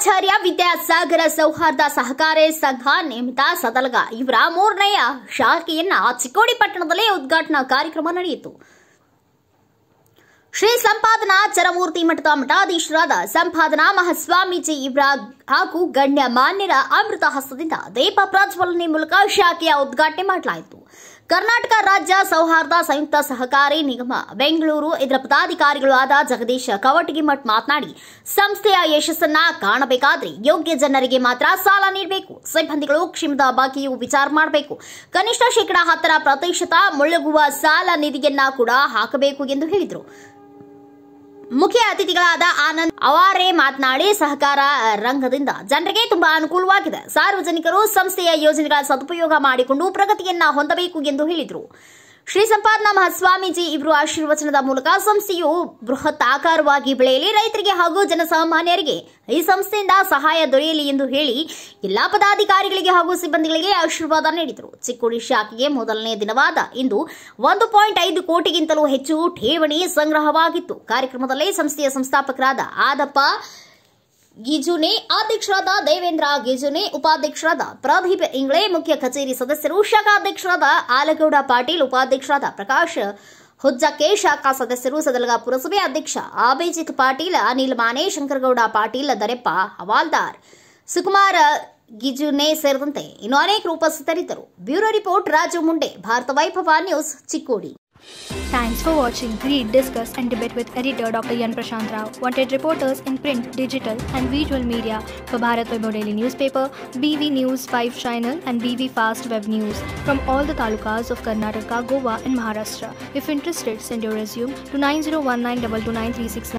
ಆಚಾರ್ಯ ವಿದ್ಯಾಸಾಗರ ಸೌಹಾರ್ದ ಸಹಕಾರ ಸಂಘ ನೇಮಿತ ಸದಲಗ ಇವರ ಮೂರನೆಯ ಶಾಖೆಯನ್ನ ಚಿಕ್ಕೋಡಿ ಪಟ್ಟಣದಲ್ಲಿ ಉದ್ಘಾಟನಾ ಕಾರ್ಯಕ್ರಮ ನಡೆಯಿತು ಶ್ರೀ ಸಂಪಾದನಾ ಚರಮೂರ್ತಿ ಮಠದ ಮಠಾಧೀಶರಾದ ಸಂಪಾದನಾ ಮಹಾಸ್ವಾಮೀಜಿ ಇವರ ಹಾಗೂ ಗಣ್ಯ ಮಾನ್ಯರ ಅಮೃತ ಹಸ್ತದಿಂದ ದೀಪ ಪ್ರಜ್ವಲನೆ ಮೂಲಕ ಶಾಖೆಯ ಉದ್ಘಾಟನೆ ಮಾಡಲಾಯಿತು ಕರ್ನಾಟಕ ರಾಜ್ಯ ಸೌಹಾರ್ದ ಸಂಯುಕ್ತ ಸಹಕಾರಿ ನಿಗಮ ಬೆಂಗಳೂರು ಇದರ ಪದಾಧಿಕಾರಿಗಳು ಆದ ಜಗದೀಶ ಕವಟಗಿಮಠ್ ಮಾತನಾಡಿ ಸಂಸ್ಥೆಯ ಯಶಸ್ಸನ್ನ ಕಾಣಬೇಕಾದ್ರೆ ಯೋಗ್ಯ ಜನರಿಗೆ ಮಾತ್ರ ಸಾಲ ನೀಡಬೇಕು ಸಿಬ್ಬಂದಿಗಳು ಕ್ಷಮದ ಬಗ್ಗೆಯೂ ವಿಚಾರ ಮಾಡಬೇಕು ಕನಿಷ್ಠ ಶೇಕಡ ಹತ್ತರ ಪ್ರತಿಶತ ಮುಳುಗುವ ಸಾಲ ನಿಧಿಯನ್ನ ಕೂಡ ಹಾಕಬೇಕು ಎಂದು ಹೇಳಿದರು ಮುಖ್ಯ ಅತಿಥಿಗಳಾದ ಆನಂದ್ ಅವಾರೆ ಮಾತನಾಡಿ ಸಹಕಾರ ರಂಗದಿಂದ ಜನರಿಗೆ ತುಂಬಾ ಅನುಕೂಲವಾಗಿದೆ ಸಾರ್ವಜನಿಕರು ಸಂಸ್ಥೆಯ ಯೋಜನೆಗಳ ಸದುಪಯೋಗ ಮಾಡಿಕೊಂಡು ಪ್ರಗತಿಯನ್ನ ಹೊಂದಬೇಕು ಎಂದು ಹೇಳಿದರು ಶ್ರೀ ಸಂಪಾದನಾ ಮಹಾಸ್ವಾಮೀಜಿ ಇವರು ಆಶೀರ್ವಚನದ ಮೂಲಕ ಸಂಸ್ಥೆಯು ಬೃಹತ್ ಆಕಾರವಾಗಿ ಬೆಳೆಯಲಿ ರೈತರಿಗೆ ಹಾಗೂ ಜನಸಾಮಾನ್ಯರಿಗೆ ಈ ಸಂಸ್ಥೆಯಿಂದ ಸಹಾಯ ದೊರೆಯಲಿ ಎಂದು ಹೇಳಿ ಎಲ್ಲಾ ಪದಾಧಿಕಾರಿಗಳಿಗೆ ಹಾಗೂ ಸಿಬ್ಬಂದಿಗಳಿಗೆ ಆಶೀರ್ವಾದ ನೀಡಿದರು ಚಿಕ್ಕೋಡಿ ಶಾಖೆಗೆ ಮೊದಲನೇ ದಿನವಾದ ಇಂದು ಒಂದು ಪಾಯಿಂಟ್ ಐದು ಕೋಟಿಗಿಂತಲೂ ಹೆಚ್ಚು ಠೇವಣಿ ಸಂಗ್ರಹವಾಗಿತ್ತು ಕಾರ್ಯಕ್ರಮದಲ್ಲಿ ಸಂಸ್ಥೆಯ ಸಂಸ್ಥಾಪಕರಾದ ಆದಪ್ಪ ಗಿಜುನೆ ಅಧ್ಯಕ್ಷರಾದ ದೇವೇಂದ್ರ ಗಿಜುನೆ ಉಪಾಧ್ಯಕ್ಷರಾದ ಪ್ರದೀಪ್ ಇಂಗ್ಳೆ ಮುಖ್ಯ ಕಚೇರಿ ಸದಸ್ಯರು ಶಾಖಾಧ್ಯಕ್ಷರಾದ ಆಲಗೌಡ ಪಾಟೀಲ್ ಉಪಾಧ್ಯಕ್ಷರಾದ ಪ್ರಕಾಶ್ ಹುಜ್ಜಕ್ಕೆ ಶಾಖಾ ಸದಸ್ಯರು ಸದಲಗ ಪುರಸಭೆ ಅಧ್ಯಕ್ಷ ಅಭಿಜಿತ್ ಪಾಟೀಲ್ ಅನಿಲ್ ಮಾನೆ ಶಂಕರಗೌಡ ಪಾಟೀಲ್ ದರೆಪ್ಪ ಹವಾಲ್ದಾರ್ ಸುಕುಮಾರ ಗಿಜುನೆ ಸೇರಿದಂತೆ ಇನ್ನು ಅನೇಕರು ಉಪಸ್ಥಿತರಿದ್ದರು bureau report Raju Munde Bharat Vaibhav news Chikkodi Thanks for watching. Read, discuss, and debate with editor Dr. Yan Prashant Rao. Wanted reporters in print, digital, and visual media for Bharat Vaibhav Daily Newspaper, BV News 5 Channel, and BV Fast Web News from all the talukas of Karnataka, Goa, and Maharashtra. If interested, send your resume to 9019229369.